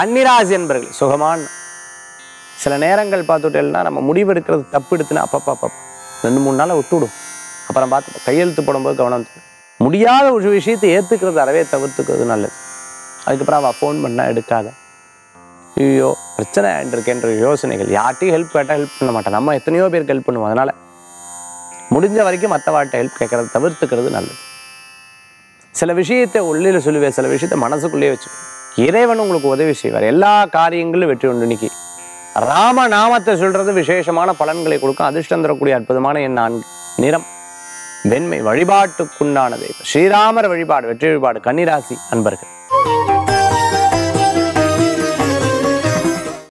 கன்னிராசி என்பர்கள் சுகமான சில நேரங்கள் பார்த்துட்டேன்னா நம்ம முடிவு எடுக்கிறது தப்பு எடுத்துனா அப்பப்பா அப்பப்பா ரெண்டு மூணு நாளை விட்டு விடும் அப்புறம் பார்த்து கையெழுத்து போடும்போது கவனம் தேவை. முடியாத ஒரு விஷயத்தை ஏற்றுக்கிறது அறவே தவிர்த்துக்கிறது நல்லது அதுக்கப்புறம் அவள் ஃபோன் பண்ணால் எடுக்காத ஐயோ பிரச்சனை ஆயிட்டிருக்கேன்ற யோசனைகள் யார்ட்டையும் ஹெல்ப் கேட்டால் ஹெல்ப் பண்ண மாட்டேன் நம்ம எத்தனையோ பேருக்கு ஹெல்ப் பண்ணுவோம் அதனால் முடிஞ்ச வரைக்கும் மற்றவாட்ட ஹெல்ப் கேட்கறத தவிர்த்துக்கிறது நல்லது சில விஷயத்தை உள்ளில் சொல்லுவேன் சில விஷயத்தை மனசுக்குள்ளேயே வச்சு இறைவன் உங்களுக்கு உதவி செய்வார் எல்லா காரியங்களும் வெற்றி உண்டு இன்னைக்கு ராம நாமத்தை சொல்றது விசேஷமான பலன்களை கொடுக்கும் அதிர்ஷ்டம் தரக்கூடிய அற்புதமான என் நான்கு நிறம் வெண்மை வழிபாட்டுக்குண்டான தெய்வம் ஸ்ரீராமர் வழிபாடு வெற்றி வழிபாடு கன்னிராசி அன்பர்கள்